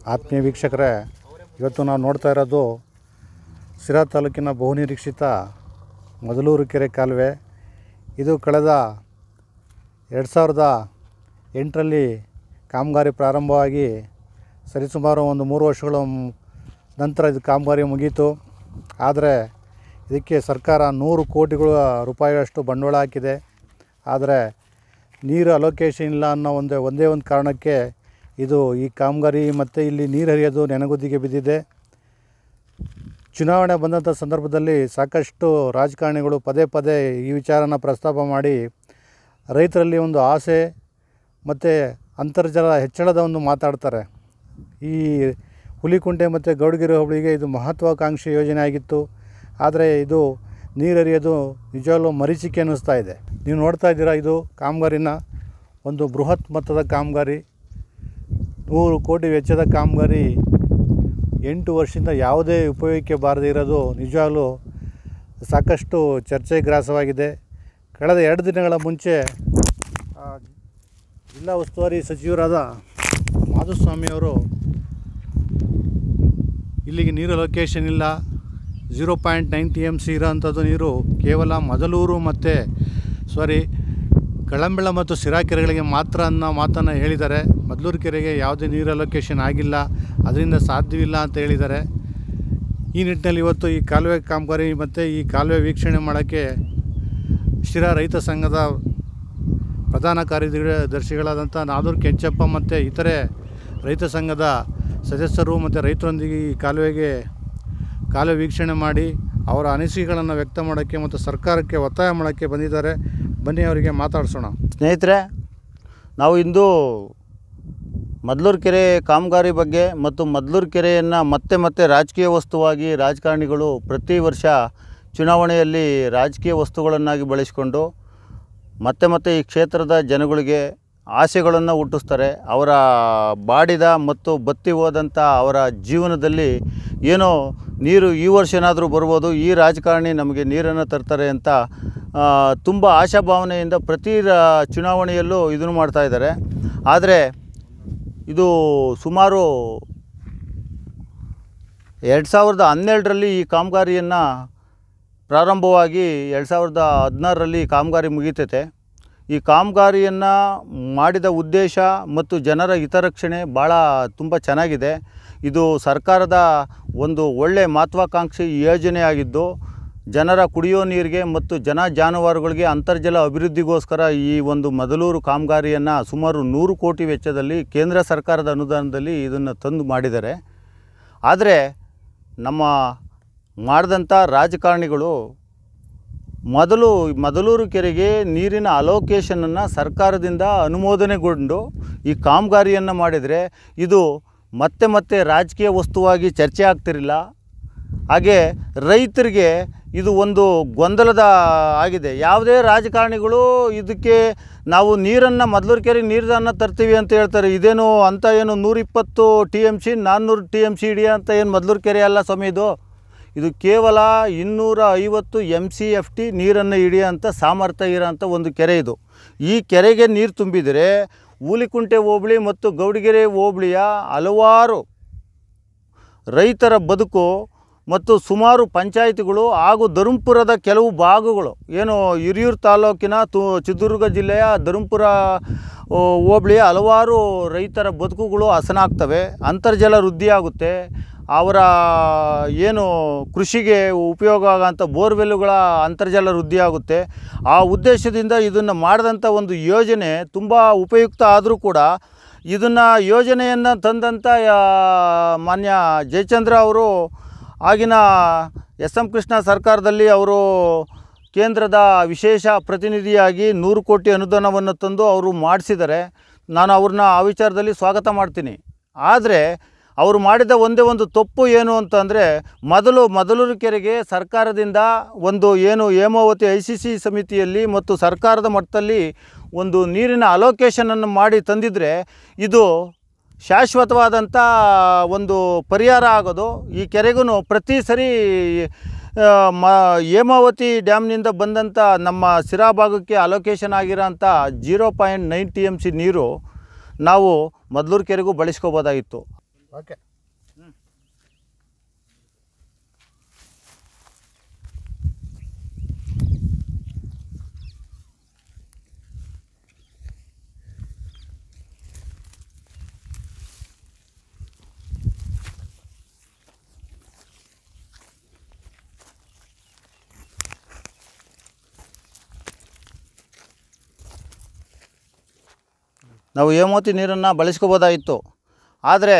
ಆತ್ಮೀಯ ವೀಕ್ಷಕರೇ ಇವತ್ತು ನಾವು ನೋಡ್ತಾ ಇರೋದು ಸಿರಾ ತಾಲೂಕಿನ ಬಹುನಿರೀಕ್ಷಿತ ಮೊದಲೂರು ಕೆರೆ ಕಾಲುವೆ ಇದು ಕಳೆದ ಎರಡು ಸಾವಿರದ ಎಂಟರಲ್ಲಿ ಕಾಮಗಾರಿ ಪ್ರಾರಂಭವಾಗಿ ಸರಿಸುಮಾರು ಒಂದು ಮೂರು ವರ್ಷಗಳ ಮ್- ನಂತರ ಇದು ಕಾಮಗಾರಿ ಮುಗೀತು ಆದರೆ ಇದಕ್ಕೆ ಸರ್ಕಾರ ನೂರು ಕೋಟಿಗಳ ರೂಪಾಯಿಗಳಷ್ಟು ಬಂಡವಾಳ ಹಾಕಿದೆ ಆದರೆ ನೀರು ಅಲೋಕೇಶನ್ ಇಲ್ಲ ಅನ್ನೋ ಒಂದೇ ಒಂದೇ ಒಂದು ಕಾರಣಕ್ಕೆ ಇದು ಈ ಕಾಮಗಾರಿ ಮತ್ತು ಇಲ್ಲಿ ನೀರು ಹರಿಯೋದು ನೆನಗುದ್ದಿಗೆ ಬಿದ್ದಿದೆ ಚುನಾವಣೆ ಬಂದಂಥ ಸಂದರ್ಭದಲ್ಲಿ ಸಾಕಷ್ಟು ರಾಜಕಾರಣಿಗಳು ಪದೇ ಪದೇ ಈ ವಿಚಾರನ ಪ್ರಸ್ತಾಪ ಮಾಡಿ ರೈತರಲ್ಲಿ ಒಂದು ಆಸೆ ಮತ್ತು ಅಂತರ್ಜಲ ಹೆಚ್ಚಳದ ಒಂದು ಮಾತಾಡ್ತಾರೆ ಈ ಹುಲಿಕುಂಟೆ ಮತ್ತು ಗೌಡಗಿರಿ ಹೋಬಳಿಗೆ ಇದು ಮಹತ್ವಾಕಾಂಕ್ಷಿ ಯೋಜನೆ ಆಗಿತ್ತು ಆದರೆ ಇದು ನೀರು ಹರಿಯೋದು ನಿಜವಾಗ್ಲೂ ಮರೀಚಿಕೆ ಅನ್ನಿಸ್ತಾ ಇದೆ ನೀವು ನೋಡ್ತಾ ಇದ್ದೀರಾ ಇದು ಕಾಮಗಾರಿನ ಒಂದು ಬೃಹತ್ ಮೊತ್ತದ ಕಾಮಗಾರಿ ನೂರು ಕೋಟಿ ವೆಚ್ಚದ ಕಾಮಗಾರಿ ಎಂಟು ವರ್ಷದಿಂದ ಯಾವುದೇ ಉಪಯೋಗಕ್ಕೆ ಬಾರದೇ ಇರೋದು ನಿಜವಾಗ್ಲೂ ಸಾಕಷ್ಟು ಚರ್ಚೆ ಗ್ರಾಸವಾಗಿದೆ ಕಳೆದ ಎರಡು ದಿನಗಳ ಮುಂಚೆ ಆ, ಜಿಲ್ಲಾ ಉಸ್ತುವಾರಿ ಸಚಿವರಾದ ಮಾಧುಸ್ವಾಮಿಯವರು ಇಲ್ಲಿಗೆ ನೀರು ಲೊಕೇಶನ್ ಇಲ್ಲ zero point nine T M C ಇರೋವಂಥದ್ದು ನೀರು ಕೇವಲ ಮೊದಲೂರು ಮತ್ತು ಸಾರಿ ಕಳಂಬೆಳ ಮತ್ತು ಸಿರಾ ಕೆರೆಗಳಿಗೆ ಮಾತ್ರ ಅನ್ನೋ ಮಾತನ್ನು ಹೇಳಿದ್ದಾರೆ ಮೊದಲೂರು ಕೆರೆಗೆ ಯಾವುದೇ ನೀರು ಅಲೋಕೇಶನ್ ಆಗಿಲ್ಲ ಅದರಿಂದ ಸಾಧ್ಯವಿಲ್ಲ ಅಂತ ಹೇಳಿದ್ದಾರೆ ಈ ನಿಟ್ಟಿನಲ್ಲಿ ಇವತ್ತು ಈ ಕಾಲುವೆ ಕಾಮಗಾರಿ ಮತ್ತು ಈ ಕಾಲುವೆ ವೀಕ್ಷಣೆ ಮಾಡೋಕ್ಕೆ ಶಿರಾ ರೈತ ಸಂಘದ ಪ್ರಧಾನ ಕಾರ್ಯದರ್ಶಿಗಳಾದಂಥ ನಾದೂರ್ ಕೆಂಚಪ್ಪ ಮತ್ತು ಇತರೆ ರೈತ ಸಂಘದ ಸದಸ್ಯರು ಮತ್ತು ರೈತರೊಂದಿಗೆ ಈ ಕಾಲುವೆಗೆ ಕಾಲುವೆ ವೀಕ್ಷಣೆ ಮಾಡಿ ಅವರ ಅನಿಸಿಕೆಗಳನ್ನು ವ್ಯಕ್ತ ಮಾಡೋಕ್ಕೆ ಮತ್ತು ಸರ್ಕಾರಕ್ಕೆ ಒತ್ತಾಯ ಮಾಡೋಕ್ಕೆ ಬಂದಿದ್ದಾರೆ ಬನ್ನಿ ಅವರಿಗೆ ಮಾತಾಡಿಸೋಣ ಸ್ನೇಹಿತರೆ ನಾವು ಇಂದು ಮದ್ಲೂರು ಕೆರೆ ಕಾಮಗಾರಿ ಬಗ್ಗೆ ಮತ್ತು ಮದ್ಲೂರು ಕೆರೆಯನ್ನು ಮತ್ತೆ ಮತ್ತೆ ರಾಜಕೀಯ ವಸ್ತುವಾಗಿ ರಾಜಕಾರಣಿಗಳು ಪ್ರತಿ ವರ್ಷ ಚುನಾವಣೆಯಲ್ಲಿ ರಾಜಕೀಯ ವಸ್ತುಗಳನ್ನಾಗಿ ಬಳಸಿಕೊಂಡು ಮತ್ತೆ ಮತ್ತೆ ಈ ಕ್ಷೇತ್ರದ ಜನಗಳಿಗೆ ಆಸೆಗಳನ್ನು ಹುಟ್ಟಿಸ್ತಾರೆ ಅವರ ಬಾಡಿದ ಮತ್ತು ಬತ್ತಿ ಹೋದಂಥ ಅವರ ಜೀವನದಲ್ಲಿ ಏನೋ ನೀರು ಈ ವರ್ಷ ಏನಾದರೂ ಬರ್ಬೋದು ಈ ರಾಜಕಾರಣಿ ನಮಗೆ ನೀರನ್ನು ತರ್ತಾರೆ ಅಂತ ತುಂಬ ಆಶಾಭಾವನೆಯಿಂದ ಪ್ರತಿ ರಾ- ಚುನಾವಣೆಯಲ್ಲೂ ಇದನ್ನು ಮಾಡ್ತಾ ಇದ್ದಾರೆ ಆದರೆ ಇದು ಸುಮಾರು ಎರಡು ಸಾವಿರದ ಹನ್ನೆರಡರಲ್ಲಿ ಈ ಕಾಮಗಾರಿಯನ್ನು ಪ್ರಾರಂಭವಾಗಿ ಎರಡು ಸಾವಿರದ ಹದಿನಾರರಲ್ಲಿ ಈ ಕಾಮಗಾರಿ ಮುಗೀತೈತೆ ಈ ಕಾಮಗಾರಿಯನ್ನು ಮಾಡಿದ ಉದ್ದೇಶ ಮತ್ತು ಜನರ ಹಿತರಕ್ಷಣೆ ಭಾಳ ತುಂಬ ಚೆನ್ನಾಗಿದೆ ಇದು ಸರ್ಕಾರದ ಒಂದು ಒಳ್ಳೆಯ ಮಹತ್ವಾಕಾಂಕ್ಷಿ ಯೋಜನೆ ಆಗಿದ್ದು ಜನರ ಕುಡಿಯೋ ನೀರಿಗೆ ಮತ್ತು ಜನ ಜಾನುವಾರುಗಳಿಗೆ ಅಂತರ್ಜಲ ಅಭಿವೃದ್ಧಿಗೋಸ್ಕರ ಈ ಒಂದು ಮೊದಲೂರು ಕಾಮಗಾರಿಯನ್ನು ಸುಮಾರು ನೂರು ಕೋಟಿ ವೆಚ್ಚದಲ್ಲಿ ಕೇಂದ್ರ ಸರ್ಕಾರದ ಅನುದಾನದಲ್ಲಿ ಇದನ್ನು ತಂದು ಮಾಡಿದ್ದಾರೆ ಆದರೆ ನಮ್ಮ ಮಾಡಿದಂಥ ರಾಜಕಾರಣಿಗಳು ಮೊದಲು ಮೊದಲೂರು ಕೆರೆಗೆ ನೀರಿನ ಅಲೋಕೇಶನನ್ನು ಸರ್ಕಾರದಿಂದ ಅನುಮೋದನೆಗೊಂಡು ಈ ಕಾಮಗಾರಿಯನ್ನು ಮಾಡಿದರೆ ಇದು ಮತ್ತೆ ಮತ್ತೆ ರಾಜಕೀಯ ವಸ್ತುವಾಗಿ ಚರ್ಚೆ ಆಗ್ತಿರಲಿಲ್ಲ ಹಾಗೆ ರೈತರಿಗೆ ಇದು ಒಂದು ಗೊಂದಲದ ಆಗಿದೆ ಯಾವುದೇ ರಾಜಕಾರಣಿಗಳು ಇದಕ್ಕೆ ನಾವು ನೀರನ್ನು ಮೊದಲೂರು ಕೆರೆಗೆ ನೀರನ್ನು ತರ್ತೀವಿ ಅಂತ ಹೇಳ್ತಾರೆ ಇದೇನು ಅಂತ ಏನು ನೂರಿಪ್ಪತ್ತು ಟಿ ಎಮ್ ಸಿ ನಾನ್ನೂರು ಟಿ ಎಮ್ ಸಿ ಹಿಡಿಯ ಅಂತ ಏನು ಮೊದಲೂರು ಕೆರೆ ಅಲ್ಲ ಸ್ವಾಮಿ ಇದು ಇದು ಕೇವಲ ಇನ್ನೂರ ಐವತ್ತು ಎಮ್ ಸಿ ಎಫ್ ಟಿ ನೀರನ್ನು ಹಿಡಿಯೋಂಥ ಸಾಮರ್ಥ್ಯ ಇರೋಂಥ ಒಂದು ಕೆರೆ ಇದು ಈ ಕೆರೆಗೆ ನೀರು ತುಂಬಿದರೆ ಹೂಲಿಕುಂಟೆ ಹೋಬಳಿ ಮತ್ತು ಗೌಡಗೆರೆ ಹೋಬಳಿಯ ಹಲವಾರು ರೈತರ ಬದುಕು ಮತ್ತು ಸುಮಾರು ಪಂಚಾಯಿತಿಗಳು ಹಾಗೂ ಧರ್ಮಪುರದ ಕೆಲವು ಭಾಗಗಳು ಏನು ಹಿರಿಯೂರು ತಾಲೂಕಿನ ತು ಚಿತ್ರದುರ್ಗ ಜಿಲ್ಲೆಯ ಧರ್ಮಪುರ ಆ, ಹೋಬಳಿಯ ಹಲವಾರು ರೈತರ ಬದುಕುಗಳು ಹಸನಾಗ್ತವೆ ಅಂತರ್ಜಲ ವೃದ್ಧಿಯಾಗುತ್ತೆ ಅವರ ಏನು ಕೃಷಿಗೆ ಉಪಯೋಗ ಆಗೋಂಥ ಬೋರ್ವೆಲ್ಲುಗಳ ಅಂತರ್ಜಲ ವೃದ್ಧಿಯಾಗುತ್ತೆ ಆ ಉದ್ದೇಶದಿಂದ ಇದನ್ನು ಮಾಡಿದಂಥ ಒಂದು ಯೋಜನೆ ತುಂಬ ಉಪಯುಕ್ತ ಆದರೂ ಕೂಡ ಇದನ್ನು ಯೋಜನೆಯನ್ನು ತಂದಂಥ ಆ, ಮಾನ್ಯ ಜಯಚಂದ್ರ ಅವರು ಆಗಿನ ಎಸ್ ಎಂ ಕೃಷ್ಣ ಸರ್ಕಾರದಲ್ಲಿ ಅವರು ಕೇಂದ್ರದ ವಿಶೇಷ ಪ್ರತಿನಿಧಿಯಾಗಿ ನೂರು ಕೋಟಿ ಅನುದಾನವನ್ನು ತಂದು ಅವರು ಮಾಡಿಸಿದ್ದಾರೆ ನಾನು ಅವ್ರನ್ನ ಆ ವಿಚಾರದಲ್ಲಿ ಸ್ವಾಗತ ಮಾಡ್ತೀನಿ ಆದರೆ ಅವರು ಮಾಡಿದ ಒಂದೇ ಒಂದು ತಪ್ಪು ಏನು ಅಂತಂದರೆ ಮೊದಲು ಮೊದಲೂರು ಕೆರೆಗೆ ಸರ್ಕಾರದಿಂದ ಒಂದು ಏನು ಹೇಮಾವತಿ ಐ ಸಿ ಸಿ ಸಮಿತಿಯಲ್ಲಿ ಮತ್ತು ಸರ್ಕಾರದ ಮಟ್ಟದಲ್ಲಿ ಒಂದು ನೀರಿನ ಅಲೋಕೇಶನನ್ನು ಮಾಡಿ ತಂದಿದ್ದರೆ ಇದು ಶಾಶ್ವತವಾದಂಥ ಒಂದು ಪರಿಹಾರ ಆಗೋದು ಈ ಕೆರೆಗೂ ಪ್ರತಿ ಸರಿ ಆ, ಮ ಹೇಮಾವತಿ ಡ್ಯಾಮ್ನಿಂದ ಬಂದಂಥ ನಮ್ಮ ಸಿರಾ ಭಾಗಕ್ಕೆ ಅಲೋಕೇಶನ್ ಆಗಿರೋಂಥ zero point nine T M C ನೀರು ನಾವು ಮೊದಲೂರು ಕೆರೆಗೂ ಬಳಸ್ಕೋಬೋದಾಗಿತ್ತು ಓಕೆ ನಾವು ಹೇಮಾವತಿ ನೀರನ್ನು ಬಳಸ್ಕೋಬೋದಾಗಿತ್ತು ಆದರೆ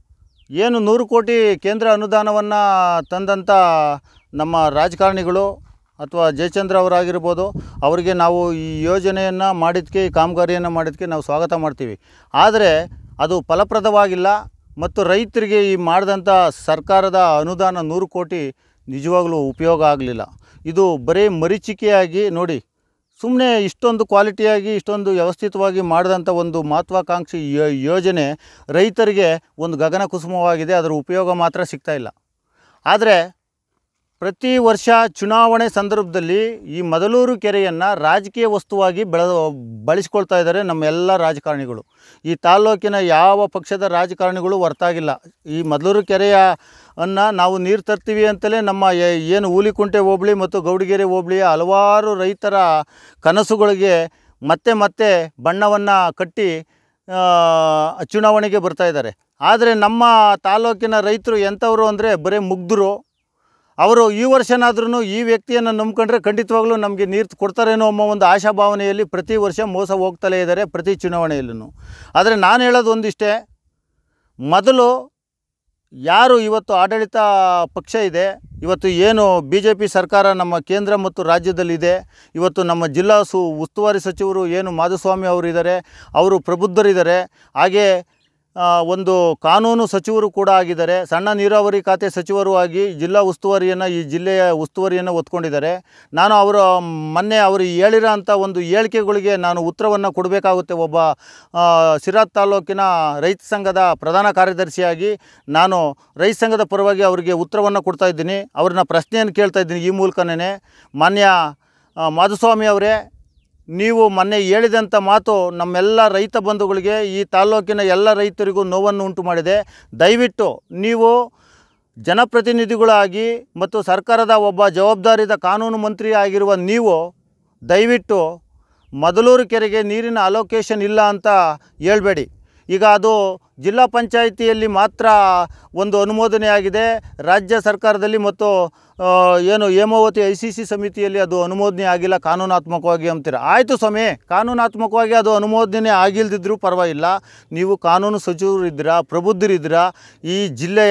ಏನು ನೂರು ಕೋಟಿ ಕೇಂದ್ರ ಅನುದಾನವನ್ನು ತಂದಂಥ ನಮ್ಮ ರಾಜಕಾರಣಿಗಳು ಅಥವಾ ಜಯಚಂದ್ರ ಅವರಾಗಿರ್ಬೋದು ಅವರಿಗೆ ನಾವು ಈ ಯೋಜನೆಯನ್ನು ಮಾಡಿದ್ದಕ್ಕೆ ಈ ಕಾಮಗಾರಿಯನ್ನು ಮಾಡಿದ್ದಕ್ಕೆ ನಾವು ಸ್ವಾಗತ ಮಾಡ್ತೀವಿ ಆದರೆ ಅದು ಫಲಪ್ರದವಾಗಿಲ್ಲ ಮತ್ತು ರೈತರಿಗೆ ಈ ಮಾಡಿದಂಥ ಸರ್ಕಾರದ ಅನುದಾನ ನೂರು ಕೋಟಿ ನಿಜವಾಗಲೂ ಉಪಯೋಗ ಆಗಲಿಲ್ಲ ಇದು ಬರೀ ಮರೀಚಿಕೆಯಾಗಿ ನೋಡಿ ಸುಮ್ಮನೆ ಇಷ್ಟೊಂದು ಕ್ವಾಲಿಟಿಯಾಗಿ ಇಷ್ಟೊಂದು ವ್ಯವಸ್ಥಿತವಾಗಿ ಮಾಡಿದಂಥ ಒಂದು ಮಹತ್ವಾಕಾಂಕ್ಷಿ ಯೋ- ಯೋಜನೆ ರೈತರಿಗೆ ಒಂದು ಗಗನ ಕುಸುಮವಾಗಿದೆ ಅದರ ಉಪಯೋಗ ಮಾತ್ರ ಸಿಗ್ತಾ ಇಲ್ಲ ಆದರೆ ಪ್ರತಿ ವರ್ಷ ಚುನಾವಣೆ ಸಂದರ್ಭದಲ್ಲಿ ಈ ಮೊದಲೂರು ಕೆರೆಯನ್ನು ರಾಜಕೀಯ ವಸ್ತುವಾಗಿ ಬೆಳೆ ಬಳಸ್ಕೊಳ್ತಾ ಇದ್ದಾರೆ ನಮ್ಮ ಎಲ್ಲ ರಾಜಕಾರಣಿಗಳು ಈ ತಾಲ್ಲೂಕಿನ ಯಾವ ಪಕ್ಷದ ರಾಜಕಾರಣಿಗಳು ಹೊರ್ತಾಗಿಲ್ಲ ಈ ಮೊದಲೂರು ಕೆರೆಯ ಅನ್ನು ನಾವು ನೀರು ತರ್ತೀವಿ ಅಂತಲೇ ನಮ್ಮ ಏ- ಏನು ಹೂಲಿಕುಂಟೆ ಹೋಬಳಿ ಮತ್ತು ಗೌಡಿಗೆರೆ ಹೋಬಳಿಯ ಹಲವಾರು ರೈತರ ಕನಸುಗಳಿಗೆ ಮತ್ತೆ ಮತ್ತೆ ಬಣ್ಣವನ್ನು ಕಟ್ಟಿ ಆ, ಚುನಾವಣೆಗೆ ಬರ್ತಾ ಇದ್ದಾರೆ ಆದರೆ ನಮ್ಮ ತಾಲ್ಲೂಕಿನ ರೈತರು ಎಂಥವರು ಅಂದರೆ ಬರೀ ಮುಗ್ಧರು ಅವರು ಈ ವರ್ಷನಾದ್ರೂ ಈ ವ್ಯಕ್ತಿಯನ್ನು ನಂಬ್ಕೊಂಡ್ರೆ ಖಂಡಿತವಾಗ್ಲೂ ನಮಗೆ ನೀರು ಕೊಡ್ತಾರೇನೋ ಅನ್ನೋ ಒಂದು ಆಶಾಭಾವನೆಯಲ್ಲಿ ಪ್ರತಿ ವರ್ಷ ಮೋಸ ಹೋಗ್ತಲೇ ಇದ್ದಾರೆ ಪ್ರತಿ ಚುನಾವಣೆಯಲ್ಲೂ ಆದರೆ ನಾನು ಹೇಳೋದು ಒಂದಿಷ್ಟೇ ಮೊದಲು ಯಾರು ಇವತ್ತು ಆಡಳಿತ ಪಕ್ಷ ಇದೆ ಇವತ್ತು ಏನು ಬಿ ಜೆ ಪಿ ಸರ್ಕಾರ ನಮ್ಮ ಕೇಂದ್ರ ಮತ್ತು ರಾಜ್ಯದಲ್ಲಿದೆ ಇವತ್ತು ನಮ್ಮ ಜಿಲ್ಲಾ ಸು ಉಸ್ತುವಾರಿ ಸಚಿವರು ಏನು ಮಾಧುಸ್ವಾಮಿ ಅವರು ಇದ್ದಾರೆ ಅವರು ಪ್ರಬುದ್ಧರಿದ್ದಾರೆ ಹಾಗೆ ಆ, ಒಂದು ಕಾನೂನು ಸಚಿವರು ಕೂಡ ಆಗಿದ್ದಾರೆ ಸಣ್ಣ ನೀರಾವರಿ ಖಾತೆ ಸಚಿವರು ಆಗಿ ಜಿಲ್ಲಾ ಉಸ್ತುವಾರಿಯನ್ನು ಈ ಜಿಲ್ಲೆಯ ಉಸ್ತುವಾರಿಯನ್ನು ಹೊತ್ಕೊಂಡಿದ್ದಾರೆ ನಾನು ಅವರ ಮೊನ್ನೆ ಅವರು ಹೇಳಿರೋ ಅಂಥ ಒಂದು ಹೇಳಿಕೆಗಳಿಗೆ ನಾನು ಉತ್ತರವನ್ನು ಕೊಡಬೇಕಾಗುತ್ತೆ ಒಬ್ಬ ಆ, ಸಿರಾದ್ ತಾಲೂಕಿನ ರೈತ ಸಂಘದ ಪ್ರಧಾನ ಕಾರ್ಯದರ್ಶಿಯಾಗಿ ನಾನು ರೈತ ಸಂಘದ ಪರವಾಗಿ ಅವರಿಗೆ ಉತ್ತರವನ್ನು ಕೊಡ್ತಾ ಇದ್ದೀನಿ ಅವ್ರನ್ನ ಪ್ರಶ್ನೆಯನ್ನು ಕೇಳ್ತಾ ಇದ್ದೀನಿ ಈ ಮೂಲಕನೇ ಮಾನ್ಯ ಆ, ಮಾಧುಸ್ವಾಮಿ ಅವರೇ ನೀವು ಮೊನ್ನೆ ಹೇಳಿದಂಥ ಮಾತು ನಮ್ಮೆಲ್ಲ ರೈತ ಬಂಧುಗಳಿಗೆ ಈ ತಾಲ್ಲೂಕಿನ ಎಲ್ಲ ರೈತರಿಗೂ ನೋವನ್ನು ಉಂಟು ಮಾಡಿದೆ ದಯವಿಟ್ಟು ನೀವು ಜನಪ್ರತಿನಿಧಿಗಳಾಗಿ ಮತ್ತು ಸರ್ಕಾರದ ಒಬ್ಬ ಜವಾಬ್ದಾರಿದ ಕಾನೂನು ಮಂತ್ರಿ ಆಗಿರುವ ನೀವು ದಯವಿಟ್ಟು ಮೊದಲೂರು ಕೆರೆಗೆ ನೀರಿನ ಅಲೋಕೇಶನ್ ಇಲ್ಲ ಅಂತ ಹೇಳ್ಬೇಡಿ ಈಗ ಅದು ಜಿಲ್ಲಾ ಪಂಚಾಯಿತಿಯಲ್ಲಿ ಮಾತ್ರ ಒಂದು ಅನುಮೋದನೆ ಆಗಿದೆ ರಾಜ್ಯ ಸರ್ಕಾರದಲ್ಲಿ ಮತ್ತು ಆ, ಏನು ಹೇಮಾವತಿ ಐ ಸಿ ಸಿ ಸಮಿತಿಯಲ್ಲಿ ಅದು ಅನುಮೋದನೆ ಆಗಿಲ್ಲ ಕಾನೂನಾತ್ಮಕವಾಗಿ ಅಂತೀರ ಆಯಿತು ಸ್ವಾಮಿ ಕಾನೂನಾತ್ಮಕವಾಗಿ ಅದು ಅನುಮೋದನೆ ಆಗಿಲ್ದಿದ್ರೂ ಪರವಾಗಿಲ್ಲ ನೀವು ಕಾನೂನು ಸಚಿವರಿದ್ದೀರಾ ಪ್ರಬುದ್ಧರಿದ್ದೀರಾ ಈ ಜಿಲ್ಲೆಯ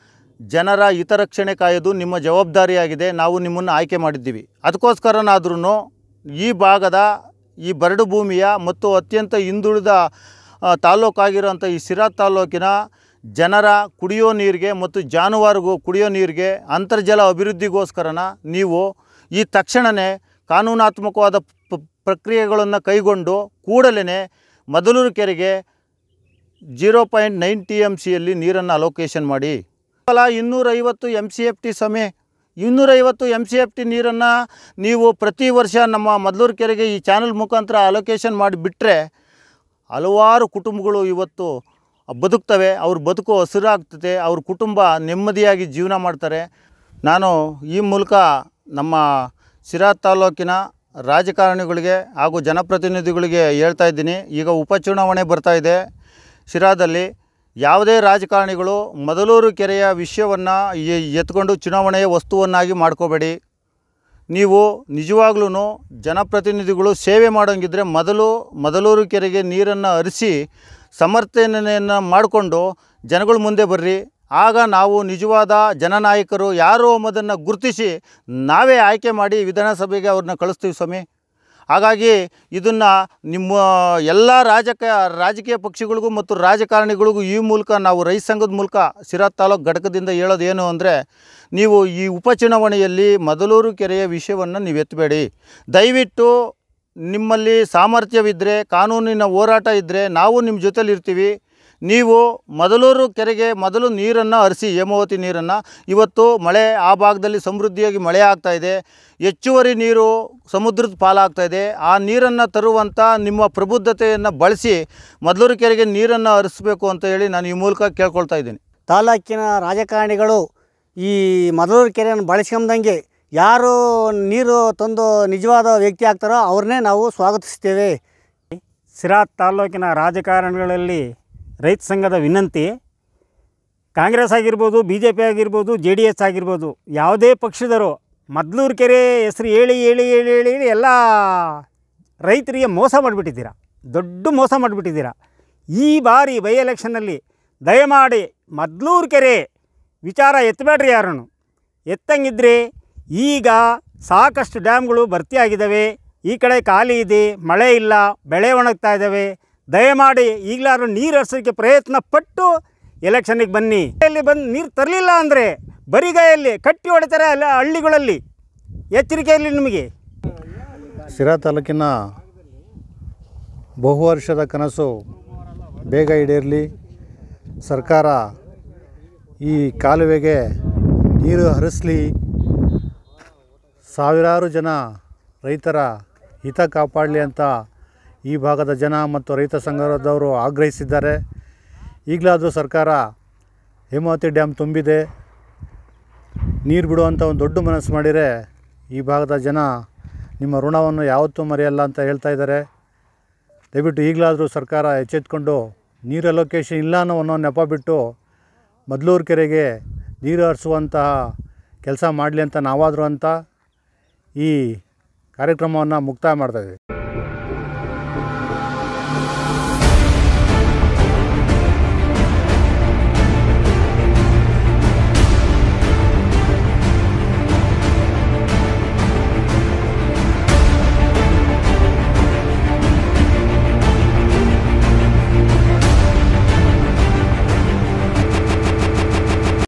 ಜನರ ಹಿತರಕ್ಷಣೆ ಕಾಯೋದು ನಿಮ್ಮ ಜವಾಬ್ದಾರಿಯಾಗಿದೆ ನಾವು ನಿಮ್ಮನ್ನು ಆಯ್ಕೆ ಮಾಡಿದ್ದೀವಿ ಅದಕ್ಕೋಸ್ಕರನಾದ್ರೂ ಈ ಭಾಗದ ಈ ಬರಡು ಭೂಮಿಯ ಮತ್ತು ಅತ್ಯಂತ ಹಿಂದುಳಿದ ಆ, ತಾಲ್ಲೂಕಾಗಿರೋಂಥ ಈ ಸಿರಾದ್ ತಾಲ್ಲೂಕಿನ ಜನರ ಕುಡಿಯೋ ನೀರಿಗೆ ಮತ್ತು ಜಾನುವಾರುಗೂ ಕುಡಿಯೋ ನೀರಿಗೆ ಅಂತರ್ಜಲ ಅಭಿವೃದ್ಧಿಗೋಸ್ಕರನ ನೀವು ಈ ತಕ್ಷಣವೇ ಕಾನೂನಾತ್ಮಕವಾದ ಪ- ಪ್ರಕ್ರಿಯೆಗಳನ್ನು ಕೈಗೊಂಡು ಕೂಡಲೇ ಮೊದಲೂರು ಕೆರೆಗೆ zero point nine T M ಸಿಯಲ್ಲಿ ನೀರನ್ನು ಅಲೋಕೇಶನ್ ಮಾಡಿ ಕೇವಲ ಇನ್ನೂರೈವತ್ತು ಎಮ್ ಸಿ ಎಫ್ ಟಿ ಸಮಯ ಇನ್ನೂರೈವತ್ತು ಎಮ್ ಸಿ ಎಫ್ ಟಿ ನೀರನ್ನು ನೀವು ಪ್ರತಿ ವರ್ಷ ನಮ್ಮ ಮೊದಲೂರು ಕೆರೆಗೆ ಈ ಚಾನಲ್ ಮುಖಾಂತರ ಅಲೋಕೇಶನ್ ಮಾಡಿಬಿಟ್ರೆ ಹಲವಾರು ಕುಟುಂಬಗಳು ಇವತ್ತು ಬದುಕ್ತವೆ ಅವ್ರ ಬದುಕು ಹಸಿರಾಗ್ತದೆ ಅವ್ರ ಕುಟುಂಬ ನೆಮ್ಮದಿಯಾಗಿ ಜೀವನ ಮಾಡ್ತಾರೆ ನಾನು ಈ ಮೂಲಕ ನಮ್ಮ ಸಿರಾ ತಾಲ್ಲೂಕಿನ ರಾಜಕಾರಣಿಗಳಿಗೆ ಹಾಗೂ ಜನಪ್ರತಿನಿಧಿಗಳಿಗೆ ಹೇಳ್ತಾ ಇದ್ದೀನಿ ಈಗ ಉಪಚುನಾವಣೆ ಬರ್ತಾ ಇದೆ ಶಿರಾದಲ್ಲಿ ಯಾವುದೇ ರಾಜಕಾರಣಿಗಳು ಮೊದಲೂರು ಕೆರೆಯ ವಿಷಯವನ್ನು ಎತ್ಕೊಂಡು ಚುನಾವಣೆಯ ವಸ್ತುವನ್ನಾಗಿ ಮಾಡ್ಕೋಬೇಡಿ ನೀವು ನಿಜವಾಗ್ಲೂ ಜನಪ್ರತಿನಿಧಿಗಳು ಸೇವೆ ಮಾಡೋಂಗಿದ್ರೆ ಮೊದಲು ಮೊದಲೂರು ಕೆರೆಗೆ ನೀರನ್ನು ಹರಿಸಿ ಸಮರ್ಥನೆಯನ್ನು ಮಾಡಿಕೊಂಡು ಜನಗಳ ಮುಂದೆ ಬರ್ರಿ ಆಗ ನಾವು ನಿಜವಾದ ಜನನಾಯಕರು ಯಾರು ಎಂಬುದನ್ನು ಗುರುತಿಸಿ ನಾವೇ ಆಯ್ಕೆ ಮಾಡಿ ವಿಧಾನಸಭೆಗೆ ಅವ್ರನ್ನ ಕಳಿಸ್ತೀವಿ ಸ್ವಾಮಿ ಹಾಗಾಗಿ ಇದನ್ನು ನಿಮ್ಮ ಎಲ್ಲ ರಾಜಕ ರಾಜಕೀಯ ಪಕ್ಷಗಳಿಗೂ ಮತ್ತು ರಾಜಕಾರಣಿಗಳಿಗೂ ಈ ಮೂಲಕ ನಾವು ರೈತ ಸಂಘದ ಮೂಲಕ ಸಿರಾದ್ ತಾಲೂಕು ಘಟಕದಿಂದ ಹೇಳೋದು ಏನು ಅಂದರೆ ನೀವು ಈ ಉಪಚುನಾವಣೆಯಲ್ಲಿ ಮೊದಲೂರು ಕೆರೆಯ ವಿಷಯವನ್ನು ನೀವು ಎತ್ತಬೇಡಿ ದಯವಿಟ್ಟು ನಿಮ್ಮಲ್ಲಿ ಸಾಮರ್ಥ್ಯವಿದ್ದರೆ ಕಾನೂನಿನ ಹೋರಾಟ ಇದ್ದರೆ ನಾವು ನಿಮ್ಮ ಜೊತೆಲಿ ಇರ್ತೀವಿ ನೀವು ಮೊದಲೂರು ಕೆರೆಗೆ ಮೊದಲು ನೀರನ್ನು ಹರಿಸಿ ಹೇಮಾವತಿ ನೀರನ್ನು ಇವತ್ತು ಮಳೆ ಆ ಭಾಗದಲ್ಲಿ ಸಮೃದ್ಧಿಯಾಗಿ ಮಳೆ ಆಗ್ತಾ ಇದೆ ಹೆಚ್ಚುವರಿ ನೀರು ಸಮುದ್ರದ ಪಾಲಾಗ್ತಾ ಇದೆ ಆ ನೀರನ್ನು ತರುವಂಥ ನಿಮ್ಮ ಪ್ರಬುದ್ಧತೆಯನ್ನು ಬಳಸಿ ಮೊದಲೂರು ಕೆರೆಗೆ ನೀರನ್ನು ಹರಿಸ್ಬೇಕು ಅಂತ ಹೇಳಿ ನಾನು ಈ ಮೂಲಕ ಕೇಳ್ಕೊಳ್ತಾ ಇದ್ದೀನಿ ತಾಲೂಕಿನ ರಾಜಕಾರಣಿಗಳು ಈ ಮೊದಲೂರು ಕೆರೆಯನ್ನು ಬಳಸ್ಕೊಂಬಂಗೆ ಯಾರು ನೀರು ತಂದು ನಿಜವಾದ ವ್ಯಕ್ತಿ ಆಗ್ತಾರೋ ಅವ್ರನ್ನೇ ನಾವು ಸ್ವಾಗತಿಸ್ತೇವೆ ಸಿರಾ ತಾಲ್ಲೂಕಿನ ರಾಜಕಾರಣಿಗಳಲ್ಲಿ ರೈತ ಸಂಘದ ವಿನಂತಿ ಕಾಂಗ್ರೆಸ್ ಆಗಿರ್ಬೋದು ಬಿ ಜೆ ಪಿ ಆಗಿರ್ಬೋದು ಜೆ ಡಿ ಎಸ್ ಆಗಿರ್ಬೋದು ಯಾವುದೇ ಪಕ್ಷದವರು ಮದ್ಲೂರು ಕೆರೆ ಹೆಸರು ಹೇಳಿ ಹೇಳಿ ಹೇಳಿ ಹೇಳಿ ಹೇಳಿ ಎಲ್ಲ ರೈತರಿಗೆ ಮೋಸ ಮಾಡಿಬಿಟ್ಟಿದ್ದೀರಾ ದೊಡ್ಡ ಮೋಸ ಮಾಡಿಬಿಟ್ಟಿದ್ದೀರಾ ಈ ಬಾರಿ ಬೈ ಎಲೆಕ್ಷನ್ನಲ್ಲಿ ದಯಮಾಡಿ ಮದ್ಲೂರು ಕೆರೆ ವಿಚಾರ ಎತ್ತಬೇಡ್ರಿ ಯಾರನ್ನು ಎತ್ತಂಗಿದ್ರೆ ಈಗ ಸಾಕಷ್ಟು ಡ್ಯಾಮ್ಗಳು ಭರ್ತಿಯಾಗಿದ್ದಾವೆ ಈ ಕಡೆ ಖಾಲಿ ಇದೆ ಮಳೆ ಇಲ್ಲ ಬೆಳೆ ಒಣಗ್ತಾ ಇದ್ದಾವೆ ದಯಮಾಡಿ ಈಗಲಾದ್ರೂ ನೀರು ಹರಿಸೋಕ್ಕೆ ಪ್ರಯತ್ನ ಪಟ್ಟು ಎಲೆಕ್ಷನ್ನಿಗೆ ಬನ್ನಿ ಇಲ್ಲಿ ಬಂದು ನೀರು ತರಲಿಲ್ಲ ಅಂದರೆ ಬರಿಗೈಯಲ್ಲಿ ಕಟ್ಟಿ ಹೊಡಿತಾರೆ ಅಲ್ಲ ಹಳ್ಳಿಗಳಲ್ಲಿ ಎಚ್ಚರಿಕೆ ಇರಲಿ ನಿಮಗೆ ಸಿರಾ ತಾಲೂಕಿನ ಬಹು ವರ್ಷದ ಕನಸು ಬೇಗ ಈಡೇರಲಿ ಸರ್ಕಾರ ಈ ಕಾಲುವೆಗೆ ನೀರು ಹರಿಸಲಿ ಸಾವಿರಾರು ಜನ ರೈತರ ಹಿತ ಕಾಪಾಡಲಿ ಅಂತ ಈ ಭಾಗದ ಜನ ಮತ್ತು ರೈತ ಸಂಘದವರು ಆಗ್ರಹಿಸಿದ್ದಾರೆ ಈಗಲಾದರೂ ಸರ್ಕಾರ ಹೇಮಾವತಿ ಡ್ಯಾಮ್ ತುಂಬಿದೆ ನೀರು ಬಿಡುವಂಥ ಒಂದು ದೊಡ್ಡ ಮನಸ್ಸು ಮಾಡಿದರೆ ಈ ಭಾಗದ ಜನ ನಿಮ್ಮ ಋಣವನ್ನು ಯಾವತ್ತೂ ಮರೆಯಲ್ಲ ಅಂತ ಹೇಳ್ತಾ ಇದ್ದಾರೆ ದಯವಿಟ್ಟು ಈಗಲಾದರೂ ಸರ್ಕಾರ ಎಚ್ಚೆತ್ಕೊಂಡು ನೀರು ಅಲೋಕೇಶನ್ ಇಲ್ಲ ಅನ್ನೋ ಅನ್ನೋ ನೆಪ ಬಿಟ್ಟು ಮದ್ಲೂರು ಕೆರೆಗೆ ನೀರು ಹರಿಸುವಂತಹ ಕೆಲಸ ಮಾಡಲಿ ಅಂತ ನಾವಾದರೂ ಅಂತ ಈ ಕಾರ್ಯಕ್ರಮವನ್ನು ಮುಕ್ತಾಯ ಮಾಡ್ತಾಯಿದ್ದೀವಿ